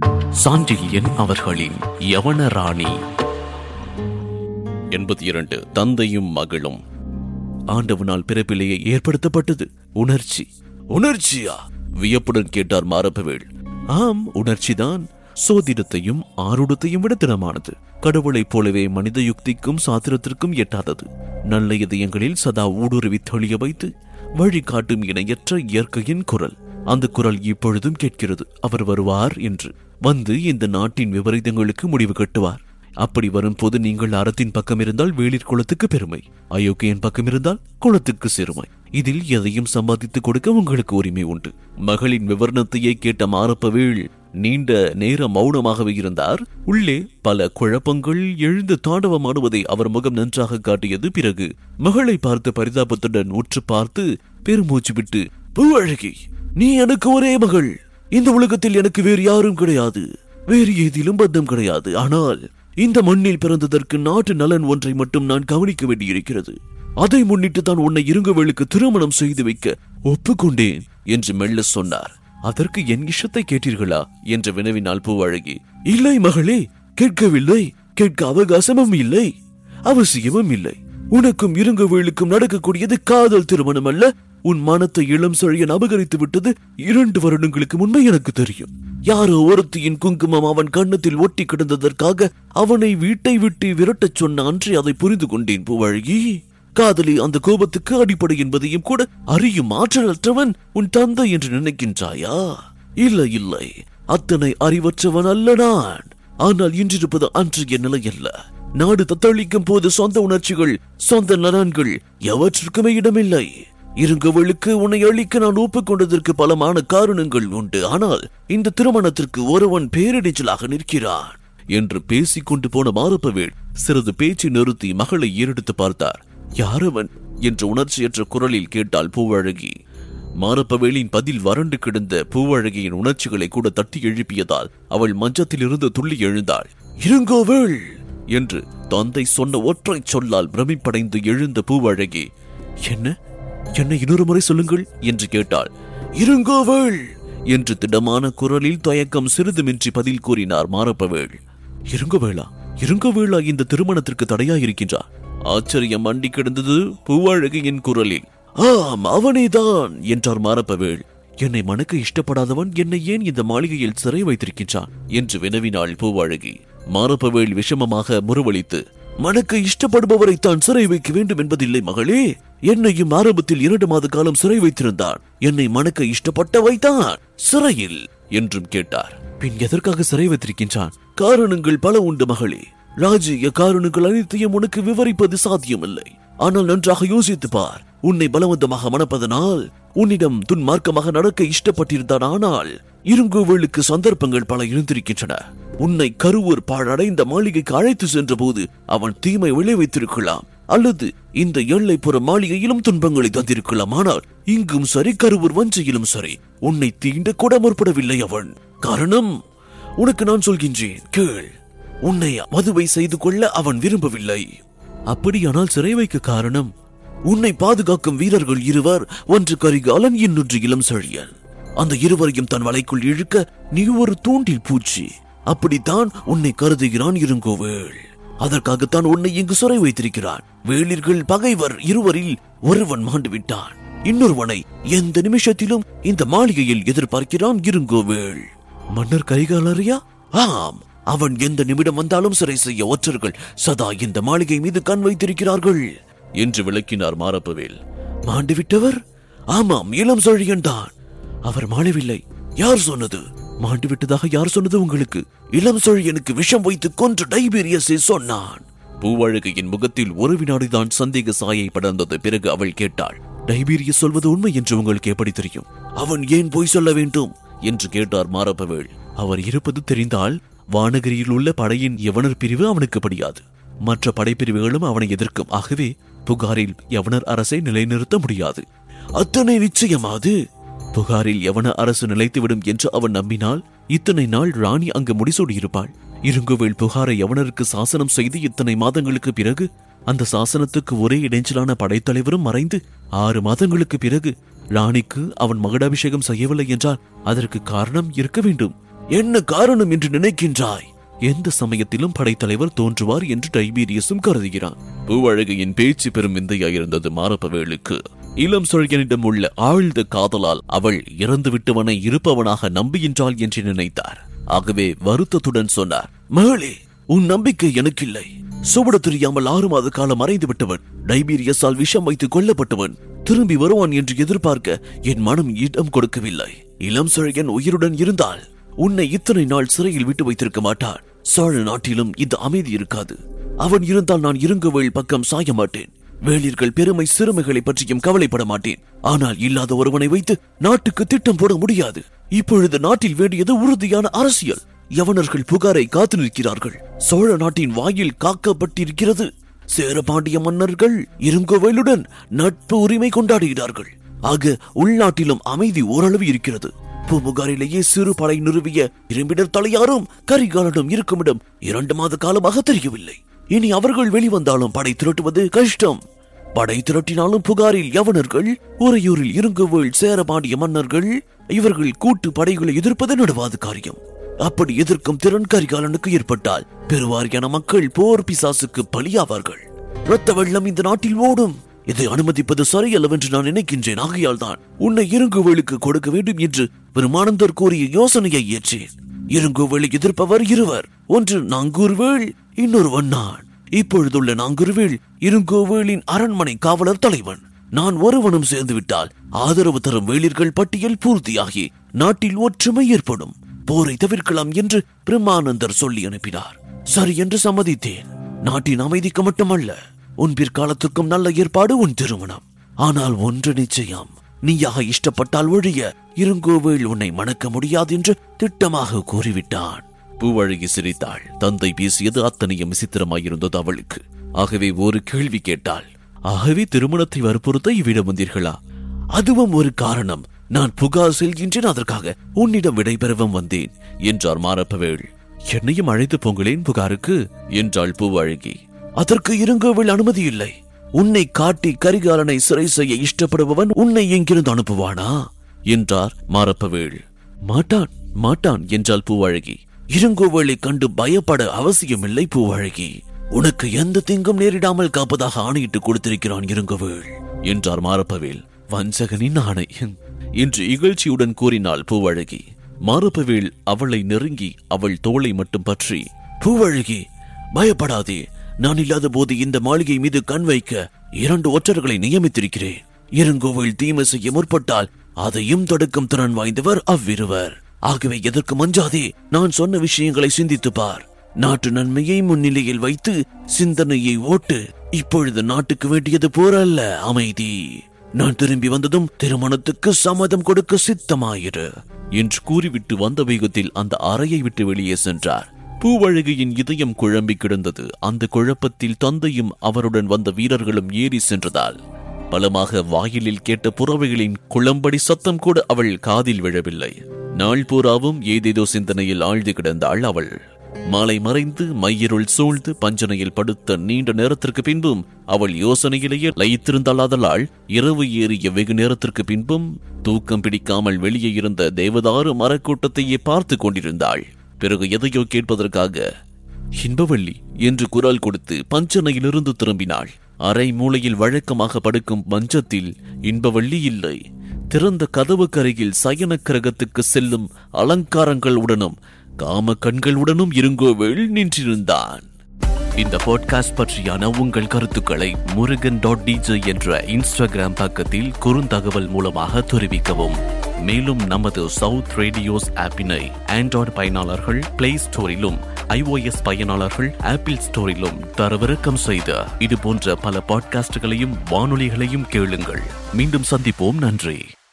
சாண்டில்யன் அவர்களின் யவன ராணி எண்பத்தி இரண்டு தந்தையும் மகளும் ஆண்டவனால் பிறப்பிலேயே ஏற்படுத்தப்பட்டது உணர்ச்சி உணர்ச்சியா வியப்புடன் கேட்டார் மாரப்பவேள் ஆம் உணர்ச்சிதான் சோதிடத்தையும் ஆருடத்தையும் விட திறமானது கடவுளைப் போலவே மனித யுக்திக்கும் சாத்திரத்திற்கும் எட்டாதது நல்ல இதயங்களில் சதா ஊடுருவி தெளிய வைத்து வழிகாட்டும் இணையற்ற இயற்கையின் குரல் அந்த குரல் இப்பொழுதும் கேட்கிறது அவர் வருவார் என்று வந்து இந்த நாட்டின் விபரீதங்களுக்கு முடிவு கட்டுவார் அப்படி வரும்போது நீங்கள் அறத்தின் பக்கம் இருந்தால் வேளிர் குலத்துக்கு பெருமை அயோக்கியன் பக்கம் இருந்தால் குலத்துக்கு சிறுமை இதில் எதையும் சம்பாதித்துக் கொடுக்க உங்களுக்கு உரிமை உண்டு மகளின் விவரணத்தையே கேட்ட மாரப்பவேள் நீண்ட நேர மௌனமாகவே இருந்தார் உள்ளே பல குழப்பங்கள் எழுந்து தாண்டவமாடுவதை அவர் முகம் நன்றாக காட்டியது பிறகு மகளை பார்த்து பரிதாபத்துடன் உற்று பார்த்து பெருமூச்சு விட்டு பூவழகி நீ எனக்கு ஒரே மகள் இந்த உலகத்தில் எனக்கு வேறு யாரும் கிடையாது வேறு ஏதிலும் பந்தம் கிடையாது ஆனால் இந்த மண்ணில் பிறந்ததற்கு நாட்டு நலன் ஒன்றை மட்டும் நான் கவனிக்க வேண்டியிருக்கிறது அதை முன்னிட்டு தான் உன்னை இருங்கவேளுக்கு திருமணம் செய்து வைக்க ஒப்புக்கொண்டேன் என்று மெல்ல சொன்னார் அதற்கு என் இஷ்டத்தை கேட்டீர்களா என்று வினவினாள் பூவழகி இல்லை மகளே கேட்கவில்லை கேட்க அவகாசமும் இல்லை அவசியமும் இல்லை உனக்கும் இருங்கவேளுக்கும் நடக்கக்கூடியது காதல் திருமணம் அல்ல உன் மனத்தை இளம் சொழியன் அபகரித்து விட்டது இரண்டு வருடங்களுக்கு முன்பே எனக்கு தெரியும் யாரோ ஒருத்தியின் குங்குமம் அவன் கன்னத்தில் ஒட்டி கிடந்ததற்காக அவனை வீட்டை விட்டு விரட்டச் சொன்ன அன்றே அதை புரிந்து கொண்டேன் பூவழகி காதலி அந்த கோபத்துக்கு அடிப்படை என்பதையும் கூட அறியும் ஆற்றலற்றவன் உன் தந்தை என்று நினைக்கின்றாயா இல்லை இல்லை அத்தனை அறிவற்றவன் அல்ல நான் ஆனால் இன்றிருப்பது அன்றைய நிலை அல்ல நாடு தத்தளிக்கும் போது சொந்த உணர்ச்சிகள் சொந்த நலன்கள் எவற்றுக்குமே இடமில்லை இருங்கவளுக்கு உன்னை அழிக்க நான் ஒப்புக்கொண்டதற்கு பலமான காரணங்கள் உண்டு ஆனால் இந்த திருமணத்திற்கு ஒருவன் பேரிடைச்சலாக நிற்கிறான் என்று பேசிக் கொண்டு போன மாரப்பவேள் சிறிது பேச்சை நிறுத்தி மகளை ஏறெடுத்து பார்த்தார் யாரவன் என்ற உணர்ச்சியற்ற குரலில் கேட்டாள் பூவழகி மாரப்பவேளின் பதில் வறண்டு கிடந்த பூவழகியின் உணர்ச்சிகளை கூட தட்டி எழுப்பியதால் அவள் மஞ்சத்திலிருந்து துள்ளி எழுந்தாள் இருங்கோவேள் என்று தந்தை சொன்ன ஒற்றை சொல்லால் பிரமிப்படைந்து எழுந்த பூவழகி என்ன என்னை இன்னொரு முறை சொல்லுங்கள் என்று கேட்டாள் இருங்கோவேள் என்று திடமான குரலில் தயக்கம் சிறிதுமின்றி பதில் கூறினார் மாரப்பவேள் இருங்கவேளா இருங்கவேளா இந்த திருமணத்திற்கு தடையா இருக்கின்றார் ஆச்சரியம் மண்டி கிடந்தது பூவழகியின் குரலில் ஆம் அவனேதான் என்றார் மாரப்பவேள் என்னை மணக்க இஷ்டப்படாதவன் என்னை ஏன் இந்த மாளிகையில் சிறை வைத்திருக்கின்றான் என்று வினவினாள் பூவழகி மாரப்பவேள் விஷமமாக முறுவலித்து மணக்க இஷ்டப்படுபவரை தான் சிறை வைக்க வேண்டும் என்பதில்லை மகளே என்னையும் ஆரம்பத்தில் இரண்டு மாத காலம் சிறை வைத்திருந்தான் என்னை மணக்க இஷ்டப்பட்டவை தான் சிறையில் என்றும் கேட்டார் பின் எதற்காக சிறை வைத்திருக்கின்றான் காரணங்கள் பல உண்டு மகளே ராஜ்ய காரணங்கள் அனைத்தையும் உனக்கு விவரிப்பது சாத்தியமில்லை ஆனால் நன்றாக யோசித்து பார் உன்னை பலவந்தமாக மணப்பதனால் உன்னிடம் துன்மார்க்கமாக நடக்க இஷ்டப்பட்டிருந்தான் ஆனால் இருங்கோவலுக்கு சந்தர்ப்பங்கள் பல இருந்திருக்கின்றன உன்னை கருவூர் பாழடைந்த மாளிகைக்கு அழைத்து சென்ற போது அவன் தீமை விளைவித்திருக்கலாம் அல்லது இந்த எல்லைப்புற மாளிகையிலும் துன்பங்களை தந்திருக்கலாம் ஆனால் இங்கும் சரி கருவூர் வஞ்சையிலும் சரி உன்னை தீண்ட கூட முற்படவில்லை அவன் காரணம் உனக்கு நான் சொல்கின்றேன் கேள் உன்னை மதுவை செய்து கொள்ள அவன் விரும்பவில்லை அப்படியானால் சிறை வைக்க காரணம் உன்னை பாதுகாக்கும் வீரர்கள் இருவர் ஒன்று கரிகாலன் இன்னொன்று இளம் செழியன் அந்த இருவரையும் தன் வலைக்குள் இழுக்க நீ ஒரு தூண்டில் பூச்சி அப்படித்தான் உன்னை கருதுகிறான் இருங்கோவேள் அதற்காகத்தான் உன்னை இங்கு சிறை வைத்திருக்கிறான் வேளிர்கள் பகைவர் இருவரில் ஒருவன் மாண்டு விட்டான் இன்னொருவனை எந்த நிமிஷத்திலும் இந்த மாளிகையில் எதிர்பார்க்கிறான் இருங்கோவேள் மன்னர் கரிகாலரியா ஆம் அவன் எந்த நிமிடம் வந்தாலும் சிறை செய்ய ஒற்றர்கள் சதா இந்த மாளிகை மீது கண் வைத்திருக்கிறார்கள் என்று விளக்கினார் மாரப்பவேல் மாண்டு விட்டவர் ஆமாம் இளம் சொழியன் தான் அவர் மாளவில்லை யார் சொன்னது மாண்டு விட்டதாக யார் சொன்னது உங்களுக்கு இளம் சொழியனுக்கு விஷம் வைத்து கொன்று டைபீரியஸை சொன்னான் பூவழகையின் முகத்தில் ஒரு வினாடிதான் சந்தேக சாயை படர்ந்தது பிறகு அவள் கேட்டாள் டைபீரியஸ் சொல்வது உண்மை என்று உங்களுக்கு எப்படி தெரியும் அவன் ஏன் போய் சொல்ல வேண்டும் என்று கேட்டார் மாரப்பவேள் அவர் இருப்பது தெரிந்தால் வானகிரியில் உள்ள படையின் யவனர் பிரிவு அவனுக்கு படியாது மற்ற படைப்பிரிவுகளும் அவனை எதிர்க்கும் ஆகவே புகாரில் யவனர் அரசை நிலைநிறுத்த முடியாது அத்தனை நிச்சயமாது புகாரில் யவன அரசு நிலைத்துவிடும் என்று அவன் நம்பினால் இத்தனை நாள் ராணி அங்கு முடிசூடியிருப்பாள் இருங்குவேல் புகாரை யவனருக்கு சாசனம் செய்து இத்தனை மாதங்களுக்கு பிறகு அந்த சாசனத்துக்கு ஒரே இடைஞ்சலான படைத்தலைவரும் மறைந்து ஆறு மாதங்களுக்கு பிறகு ராணிக்கு அவன் மகுடாபிஷேகம் செய்யவில்லை என்றால் அதற்கு காரணம் இருக்க வேண்டும் என்ன காரணம் என்று நினைக்கின்றாய் எந்த சமயத்திலும் படைத்தலைவர் தோன்றுவார் என்று டைபீரியஸும் கருதுகிறான் பூவழகியின் பேச்சு பெரும் விந்தையாயிருந்தது மாரப்பவேலுக்கு இளம் சோழனிடம் உள்ள ஆழ்ந்த காதலால் அவள் இறந்து விட்டவனை இருப்பவனாக நம்புகின்றாள் என்று நினைத்தார் ஆகவே வருத்தத்துடன் சொன்னார் மகளே உன் நம்பிக்கை எனக்கில்லை சுவட தெரியாமல் ஆறு மாத காலம் மறைந்து விட்டவன் டைபீரியஸால் விஷம் வைத்து கொல்லப்பட்டவன் திரும்பி வருவான் என்று எதிர்பார்க்க என் மனம் இடம் கொடுக்கவில்லை இளம் சோழன் உயிருடன் இருந்தால் உன்னை இத்தனை நாள் சிறையில் விட்டு வைத்திருக்க மாட்டான் சோழ நாட்டிலும் இந்த அமைதி இருக்காது அவன் இருந்தால் நான் இருங்கவேள் பக்கம் சாய மாட்டேன் வேளிர்கள் பெருமை சிறுமைகளை பற்றியும் கவலைப்பட மாட்டேன் ஆனால் இல்லாத ஒருவனை வைத்து நாட்டுக்கு திட்டம் போட முடியாது இப்பொழுது நாட்டில் வேண்டியது உறுதியான அரசியல் யவனர்கள் புகாரை காத்து நிற்கிறார்கள் சோழ நாட்டின் வாயில் காக்கப்பட்டிருக்கிறது சேரபாண்டிய மன்னர்கள் இருங்கோவேலுடன் நட்பு உரிமை கொண்டாடுகிறார்கள் ஆக உள்நாட்டிலும் அமைதி ஓரளவு இருக்கிறது பூமுகாரிலேயே சிறு படை நிறுவிய இரும்பிடர் தலையாரும் கரிகாலனும் இருக்குமிடம் இரண்டு மாத காலமாக தெரியவில்லை இனி அவர்கள் வெளிவந்தாலும் படை திரட்டுவது கஷ்டம் படை திரட்டினாலும் புகாரில் யவனர்கள் உறையூரில் இருங்கவேள் சேரபாண்டிய மன்னர்கள் இவர்கள் கூட்டு படைகளை எதிர்ப்பது நடுவாது காரியம் அப்படி எதிர்க்கும் திறன் கரிகாலனுக்கு ஏற்பட்டால் பெருவாரியான மக்கள் போர் பிசாசுக்கு பலியாவார்கள் இரத்த வெள்ளம் இந்த நாட்டில் ஓடும் இதை அனுமதிப்பது சரியல்லவென்று நான் நினைக்கின்றேன் ஆகையால் தான் உன்னை இருங்குவேலுக்கு கொடுக்க வேண்டும் என்று பெருமானந்தர் கூறிய யோசனையை ஏற்றேன் இருங்குவேலை எதிர்ப்பவர் இருவர் ஒன்று நாங்கூர்வேள் இன்னொருவன் நான் இப்பொழுதுள்ள நாங்கூர்வேள் இருங்கோவேலின் அரண்மனை காவலர் தலைவன் நான் ஒருவனும் சேர்ந்து விட்டால் ஆதரவு தரும் வேளிர்கள் பட்டியல் பூர்த்தியாகி நாட்டில் ஒற்றுமை ஏற்படும் போரை தவிர்க்கலாம் என்று பிரம்மானந்தர் சொல்லி அனுப்பினார் சரி என்று சம்மதித்தேன் நாட்டின் அமைதிக்கு மட்டுமல்ல உன் பிற்காலத்துக்கும் நல்ல ஏற்பாடு உன் திருமணம் ஆனால் ஒன்று நிச்சயம் நீயாக இஷ்டப்பட்டால் ஒழிய இருங்கோவேல் உன்னை மணக்க முடியாது என்று திட்டமாக கூறிவிட்டான் பூவழகி சிரித்தாள் தந்தை பேசியது அத்தனையும் விசித்திரமாயிருந்தது அவளுக்கு ஆகவே ஒரு கேள்வி கேட்டாள் ஆகவே திருமணத்தை வற்புறுத்த இவ்விடம் வந்தீர்களா அதுவும் ஒரு காரணம் நான் புகார் செல்கின்றேன் அதற்காக உன்னிடம் விடைபெறவும் வந்தேன் என்றார் மாரப்பவேள் என்னையும் அழைத்து போங்களேன் புகாருக்கு என்றாள் பூவழகி அதற்கு இருங்கோவில் அனுமதி இல்லை உன்னை காட்டி கரிகாலனை சிறை செய்ய இஷ்டப்படுபவன் உன்னை எங்கிருந்து அனுப்புவானா என்றார் மாரப்பவேள் மாட்டான் மாட்டான் என்றாள் பூவழகி இருங்கோவேளை கண்டு பயப்பட அவசியமில்லை பூவழகி உனக்கு எந்த தீங்கும் நேரிடாமல் காப்பதாக ஆணையிட்டு கொடுத்திருக்கிறான் இருங்கோவேள் என்றார் மாரப்பவேல் வஞ்சகனின் ஆணை என்று இகழ்ச்சியுடன் கூறினாள் பூவழகி மாரப்பவேல் அவளை நெருங்கி அவள் தோளை மட்டும் பற்றி பூவழகி பயப்படாதே நான் இல்லாத போது இந்த மாளிகை மீது கண் வைக்க இரண்டு ஒற்றர்களை நியமித்திருக்கிறேன் இருங்கோவில் தீமை செய்ய முற்பட்டால் அதையும் தடுக்கும் திறன் வாய்ந்தவர் அவ்விருவர் ஆகவே எதற்கு மஞ்சாதே நான் சொன்ன விஷயங்களை சிந்தித்து பார் நாட்டு நன்மையை முன்னிலையில் வைத்து சிந்தனையை ஓட்டு இப்பொழுது நாட்டுக்கு வேண்டியது போர் அல்ல அமைதி நான் திரும்பி வந்ததும் திருமணத்துக்கு சம்மதம் கொடுக்க சித்தமாயிரு என்று கூறிவிட்டு வந்த வேகத்தில் அந்த அறையை விட்டு வெளியே சென்றார் பூவழகியின் இதயம் குழம்பி கிடந்தது அந்த குழப்பத்தில் தந்தையும் அவருடன் வந்த வீரர்களும் ஏறி சென்றதால் பலமாக வாயிலில் கேட்ட புறவைகளின் குளம்படி சத்தம் கூட அவள் காதில் விழவில்லை நாள் பூராவும் ஏதேதோ சிந்தனையில் ஆழ்ந்து கிடந்தாள் அவள் மாலை மறைந்து மையிருள் சூழ்ந்து பஞ்சனையில் படுத்த நீண்ட நேரத்திற்கு பின்பும் அவள் யோசனையிலேயே லயித்திருந்தாளாதலால் இரவு ஏறிய வெகு நேரத்திற்கு பின்பும் தூக்கம் பிடிக்காமல் வெளியே இருந்த தேவதாரு மரக்கூட்டத்தையே பார்த்து கொண்டிருந்தாள் பிறகு எதையோ கேட்பதற்காக இன்பவள்ளி என்று குரல் கொடுத்து பஞ்சனையிலிருந்து திரும்பினாள் அரை மூலையில் வழக்கமாக படுக்கும் மஞ்சத்தில் இன்பவள்ளி இல்லை திறந்த கதவுக்கரையில் சயன கிரகத்துக்கு செல்லும் அலங்காரங்களுடனும் காம கண்களுடனும் இருங்கோவேள் நின்றிருந்தான் இந்த பாட்காஸ்ட் பற்றியான உங்கள் கருத்துக்களை முருகன் டாட் டிஜே என்ற இன்ஸ்டாகிராம் பக்கத்தில் குறுந்தகவல் மூலமாக தெரிவிக்கவும் மேலும் நமது சவுத் ரேடியோஸ் ஆப்பினை ஆண்ட்ராய்டு பயனாளர்கள் பிளே ஸ்டோரிலும் iOS பயனாளர்கள் ஆப்பிள் ஸ்டோரிலும் தரவிறக்கம் செய்த இது போன்ற பல பாட்காஸ்டுகளையும் வானொலிகளையும் கேளுங்கள் மீண்டும் சந்திப்போம் நன்றி